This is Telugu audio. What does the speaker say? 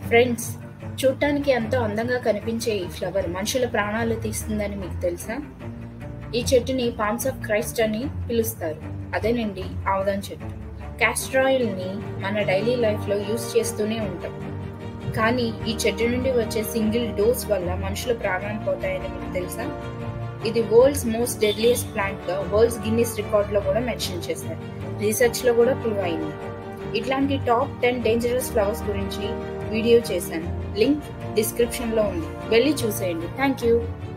ఫ్రెండ్స్ చూడటానికి ఎంతో అందంగా కనిపించే ఈ ఫ్లవర్ మనుషుల ప్రాణాలు తీస్తుందని మీకు తెలుసా ఈ చెట్టుని పామ్స్ ఆఫ్ క్రైస్ట్ అని పిలుస్తారు అదేనండి ఆముదం చెట్టు క్యాస్టర్ ఆయిల్ని మన డైలీ లైఫ్లో యూస్ చేస్తూనే ఉంటాం కానీ ఈ చెట్టు నుండి వచ్చే సింగిల్ డోస్ వల్ల మనుషుల ప్రాణాలు పోతాయని మీకు తెలుసా ఇది వరల్డ్స్ మోస్ట్ డెడ్లియస్ట్ ప్లాంట్ గా వరల్డ్స్ గిన్నిస్ రికార్డ్ లో కూడా మెన్షన్ చేశారు రీసెర్చ్ లో కూడా ప్రూవ్ అయింది ఇట్లాంటి టాప్ టెన్ డేంజరస్ ఫ్లవర్స్ గురించి వీడియో చేశాను లింక్ డిస్క్రిప్షన్ లో ఉంది వెళ్ళి చూసేయండి థ్యాంక్ యూ